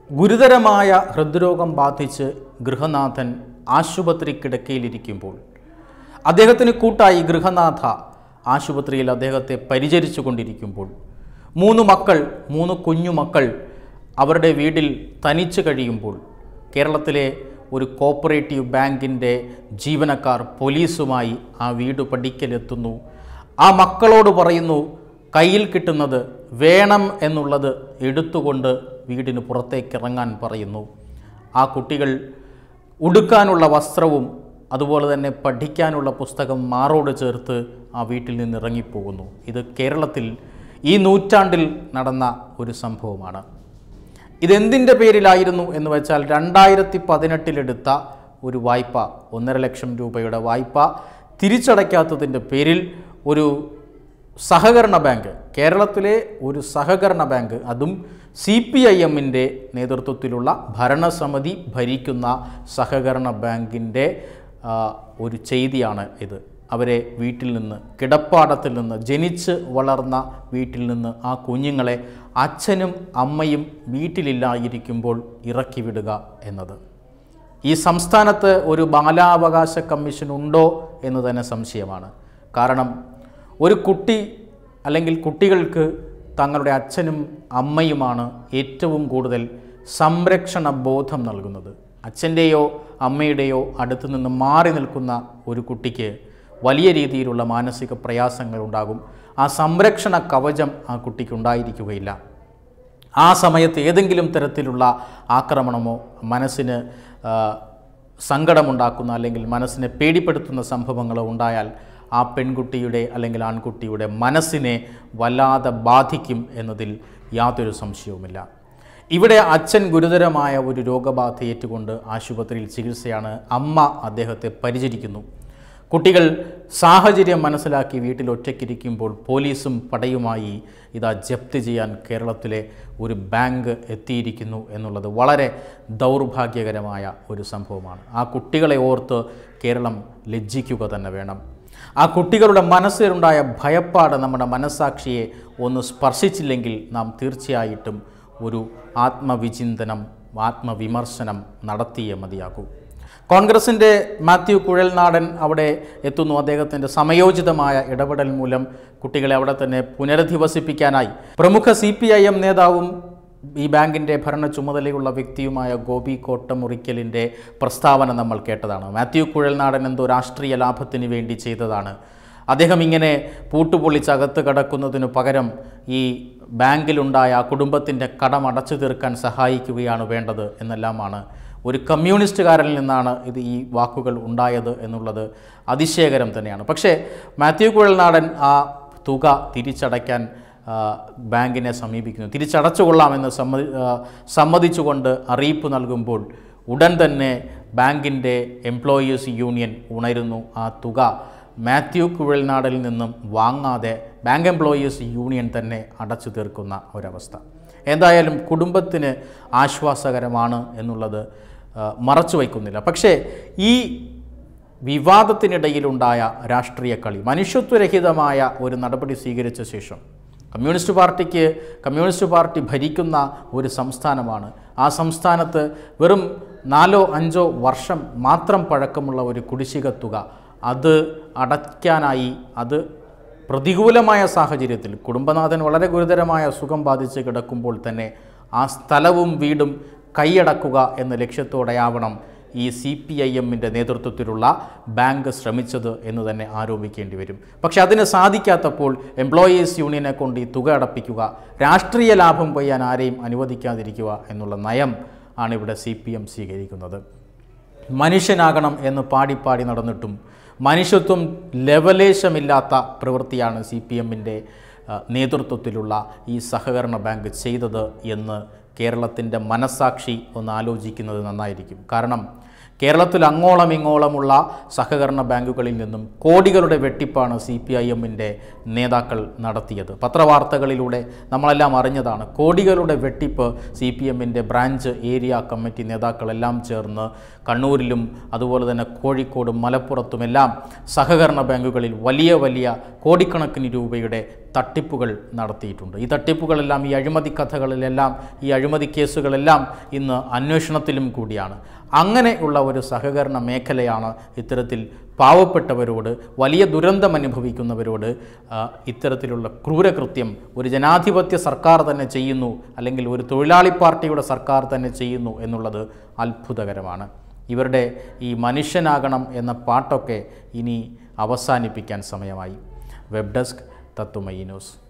ഗുരുതരമായ ഹൃദ്രോഗം ബാധിച്ച് ഗൃഹനാഥൻ ആശുപത്രി കിടക്കയിലിരിക്കുമ്പോൾ അദ്ദേഹത്തിന് കൂട്ടായി ഗൃഹനാഥ ആശുപത്രിയിൽ അദ്ദേഹത്തെ പരിചരിച്ചു കൊണ്ടിരിക്കുമ്പോൾ മൂന്ന് മക്കൾ മൂന്ന് കുഞ്ഞു മക്കൾ അവരുടെ വീട്ടിൽ തനിച്ച് കഴിയുമ്പോൾ കേരളത്തിലെ ഒരു കോപ്പറേറ്റീവ് ബാങ്കിൻ്റെ ജീവനക്കാർ പോലീസുമായി ആ വീട് പഠിക്കലെത്തുന്നു ആ മക്കളോട് പറയുന്നു കയ്യിൽ കിട്ടുന്നത് വേണം എന്നുള്ളത് എടുത്തുകൊണ്ട് വീടിന് പുറത്തേക്ക് ഇറങ്ങാൻ പറയുന്നു ആ കുട്ടികൾ ഉടുക്കാനുള്ള വസ്ത്രവും അതുപോലെ തന്നെ പഠിക്കാനുള്ള പുസ്തകം മാറോട് ചേർത്ത് ആ വീട്ടിൽ നിന്ന് ഇറങ്ങിപ്പോകുന്നു ഇത് കേരളത്തിൽ ഈ നൂറ്റാണ്ടിൽ നടന്ന ഒരു സംഭവമാണ് ഇതെന്തിൻ്റെ പേരിലായിരുന്നു എന്ന് വെച്ചാൽ രണ്ടായിരത്തി പതിനെട്ടിലെടുത്ത ഒരു വായ്പ ഒന്നര ലക്ഷം രൂപയുടെ വായ്പ തിരിച്ചടയ്ക്കാത്തതിൻ്റെ പേരിൽ ഒരു സഹകരണ ബാങ്ക് കേരളത്തിലെ ഒരു സഹകരണ ബാങ്ക് അതും സി പി ഐ എമ്മിൻ്റെ നേതൃത്വത്തിലുള്ള ഭരണസമിതി ഭരിക്കുന്ന സഹകരണ ബാങ്കിൻ്റെ ആ, ഒരു ചെയ്തിയാണ് ഇത് അവരെ വീട്ടിൽ നിന്ന് കിടപ്പാടത്തിൽ നിന്ന് ജനിച്ച് വളർന്ന വീട്ടിൽ നിന്ന് ആ കുഞ്ഞുങ്ങളെ അച്ഛനും അമ്മയും വീട്ടിലില്ലായിരിക്കുമ്പോൾ ഇറക്കി വിടുക എന്നത് ഈ സംസ്ഥാനത്ത് ഒരു ബാലാവകാശ കമ്മീഷൻ ഉണ്ടോ എന്ന് തന്നെ സംശയമാണ് കാരണം ഒരു കുട്ടി അല്ലെങ്കിൽ കുട്ടികൾക്ക് തങ്ങളുടെ അച്ഛനും അമ്മയുമാണ് ഏറ്റവും കൂടുതൽ സംരക്ഷണ ബോധം നൽകുന്നത് അച്ഛൻ്റെയോ അമ്മയുടെയോ അടുത്ത് നിന്ന് മാറി നിൽക്കുന്ന ഒരു കുട്ടിക്ക് വലിയ രീതിയിലുള്ള മാനസിക പ്രയാസങ്ങൾ ഉണ്ടാകും ആ സംരക്ഷണ കവചം ആ കുട്ടിക്ക് ഉണ്ടായിരിക്കുകയില്ല ആ സമയത്ത് ഏതെങ്കിലും തരത്തിലുള്ള ആക്രമണമോ മനസ്സിന് ആ, സങ്കടമുണ്ടാക്കുന്ന അല്ലെങ്കിൽ മനസ്സിനെ പേടിപ്പെടുത്തുന്ന സംഭവങ്ങളോ ഉണ്ടായാൽ ആ പെൺകുട്ടിയുടെ അല്ലെങ്കിൽ ആൺകുട്ടിയുടെ മനസ്സിനെ വല്ലാതെ ബാധിക്കും എന്നതിൽ യാതൊരു സംശയവുമില്ല ഇവിടെ അച്ഛൻ ഗുരുതരമായ ഒരു രോഗബാധ ഏറ്റുകൊണ്ട് ആശുപത്രിയിൽ ചികിത്സയാണ് അമ്മ അദ്ദേഹത്തെ പരിചരിക്കുന്നു കുട്ടികൾ സാഹചര്യം മനസ്സിലാക്കി വീട്ടിൽ ഒറ്റയ്ക്കിരിക്കുമ്പോൾ പോലീസും പടയുമായി ഇതാ ജപ്തി ചെയ്യാൻ കേരളത്തിലെ ഒരു ബാങ്ക് എത്തിയിരിക്കുന്നു എന്നുള്ളത് വളരെ ദൗർഭാഗ്യകരമായ ഒരു സംഭവമാണ് ആ കുട്ടികളെ ഓർത്ത് കേരളം ലജ്ജിക്കുക തന്നെ വേണം ആ കുട്ടികളുടെ മനസ്സിലുണ്ടായ ഭയപ്പാട് നമ്മുടെ മനസ്സാക്ഷിയെ ഒന്ന് സ്പർശിച്ചില്ലെങ്കിൽ നാം തീർച്ചയായിട്ടും ഒരു ആത്മവിചിന്തനം ആത്മവിമർശനം നടത്തിയേ മതിയാകൂ കോൺഗ്രസിൻ്റെ മാത്യു കുഴൽനാടൻ അവിടെ എത്തുന്നു അദ്ദേഹത്തിൻ്റെ സമയോചിതമായ ഇടപെടൽ മൂലം കുട്ടികളെ അവിടെ തന്നെ പുനരധിവസിപ്പിക്കാനായി പ്രമുഖ സി പി ഐ എം നേതാവും ഈ ബാങ്കിൻ്റെ ഭരണ ചുമതലയുള്ള വ്യക്തിയുമായ ഗോപി കോട്ടമുറിക്കലിൻ്റെ പ്രസ്താവന നമ്മൾ കേട്ടതാണ് മാത്യു കുഴൽനാടൻ എന്തോ രാഷ്ട്രീയ ലാഭത്തിന് വേണ്ടി ചെയ്തതാണ് അദ്ദേഹം ഇങ്ങനെ പൂട്ടുപൊളിച്ചകത്ത് കടക്കുന്നതിനു പകരം ഈ ബാങ്കിലുണ്ടായ ആ കുടുംബത്തിൻ്റെ കടം അടച്ചു തീർക്കാൻ സഹായിക്കുകയാണ് വേണ്ടത് എന്നെല്ലാമാണ് ഒരു കമ്മ്യൂണിസ്റ്റുകാരിൽ നിന്നാണ് ഇത് ഈ വാക്കുകൾ ഉണ്ടായത് എന്നുള്ളത് അതിശയകരം തന്നെയാണ് പക്ഷേ മാത്യു കുഴൽനാടൻ ആ തുക തിരിച്ചടയ്ക്കാൻ ആ, ബാങ്കിനെ സമീപിക്കുന്നു തിരിച്ചടച്ചുകൊള്ളാമെന്ന് സമ്മതി ആ, സമ്മതിച്ചുകൊണ്ട് അറിയിപ്പ് നൽകുമ്പോൾ ഉടൻ തന്നെ ബാങ്കിൻ്റെ എംപ്ലോയീസ് യൂണിയൻ ഉണരുന്നു ആ തുക മാത്യു കുഴൽനാടിൽ നിന്നും വാങ്ങാതെ ബാങ്ക് എംപ്ലോയീസ് യൂണിയൻ തന്നെ അടച്ചു തീർക്കുന്ന ഒരവസ്ഥ എന്തായാലും കുടുംബത്തിന് ആശ്വാസകരമാണ് എന്നുള്ളത് ആ, മറച്ചു വയ്ക്കുന്നില്ല പക്ഷേ ഈ വിവാദത്തിനിടയിലുണ്ടായ രാഷ്ട്രീയ കളി മനുഷ്യത്വരഹിതമായ ഒരു നടപടി സ്വീകരിച്ച ശേഷം കമ്മ്യൂണിസ്റ്റ് പാർട്ടിക്ക് കമ്മ്യൂണിസ്റ്റ് പാർട്ടി ഭരിക്കുന്ന ഒരു സംസ്ഥാനമാണ് ആ സംസ്ഥാനത്ത് വെറും നാലോ അഞ്ചോ വർഷം മാത്രം പഴക്കമുള്ള ഒരു കുടിശ്ശിക തുക അത് അടയ്ക്കാനായി അത് പ്രതികൂലമായ സാഹചര്യത്തിൽ കുടുംബനാഥൻ വളരെ ഗുരുതരമായ അസുഖം ബാധിച്ച് കിടക്കുമ്പോൾ തന്നെ ആ സ്ഥലവും വീടും കൈയടക്കുക എന്ന ലക്ഷ്യത്തോടെയാവണം ഈ സി പി ഐ എമ്മിൻ്റെ നേതൃത്വത്തിലുള്ള ബാങ്ക് ശ്രമിച്ചത് എന്ന് തന്നെ ആരോപിക്കേണ്ടി വരും പക്ഷെ അതിന് സാധിക്കാത്തപ്പോൾ എംപ്ലോയീസ് യൂണിയനെ കൊണ്ട് ഈ തുക അടപ്പിക്കുക രാഷ്ട്രീയ ലാഭം കൊയ്യാൻ ആരെയും അനുവദിക്കാതിരിക്കുക എന്നുള്ള നയം ആണ് ഇവിടെ സി പി എം സ്വീകരിക്കുന്നത് മനുഷ്യനാകണം എന്ന് പാടി പാടി നടന്നിട്ടും മനുഷ്യത്വം ലെവലേശമില്ലാത്ത പ്രവൃത്തിയാണ് സി പി എമ്മിൻ്റെ നേതൃത്വത്തിലുള്ള ഈ സഹകരണ ബാങ്ക് ചെയ്തത് എന്ന് കേരളത്തിൻ്റെ മനസാക്ഷി ഒന്ന് ആലോചിക്കുന്നത് നന്നായിരിക്കും കാരണം കേരളത്തിൽ അങ്ങോളം ഇങ്ങോളമുള്ള സഹകരണ ബാങ്കുകളിൽ നിന്നും കോടികളുടെ വെട്ടിപ്പാണ് സി പി ഐ എമ്മിൻ്റെ നേതാക്കൾ നടത്തിയത് പത്രവാർത്തകളിലൂടെ നമ്മളെല്ലാം അറിഞ്ഞതാണ് കോടികളുടെ വെട്ടിപ്പ് സി പി എമ്മിൻ്റെ ബ്രാഞ്ച് ഏരിയ കമ്മിറ്റി നേതാക്കളെല്ലാം ചേർന്ന് കണ്ണൂരിലും അതുപോലെ തന്നെ കോഴിക്കോടും മലപ്പുറത്തുമെല്ലാം സഹകരണ ബാങ്കുകളിൽ വലിയ വലിയ കോടിക്കണക്കിന് രൂപയുടെ തട്ടിപ്പുകൾ നടത്തിയിട്ടുണ്ട് ഈ തട്ടിപ്പുകളെല്ലാം ഈ അഴിമതി കഥകളിലെല്ലാം ഈ അഴിമതി കേസുകളെല്ലാം ഇന്ന് അന്വേഷണത്തിലും കൂടിയാണ് അങ്ങനെയുള്ള ഒരു സഹകരണ മേഖലയാണ് ഇത്തരത്തിൽ പാവപ്പെട്ടവരോട് വലിയ ദുരന്തം അനുഭവിക്കുന്നവരോട് ആ, ഇത്തരത്തിലുള്ള ക്രൂരകൃത്യം ഒരു ജനാധിപത്യ സർക്കാർ തന്നെ ചെയ്യുന്നു അല്ലെങ്കിൽ ഒരു തൊഴിലാളി പാർട്ടിയുടെ സർക്കാർ തന്നെ ചെയ്യുന്നു എന്നുള്ളത് അത്ഭുതകരമാണ് ഇവരുടെ ഈ മനുഷ്യനാകണം എന്ന പാട്ടൊക്കെ ഇനി അവസാനിപ്പിക്കാൻ സമയമായി വെബ് ഡെസ്ക് തത്തുമയി ന്യൂസ്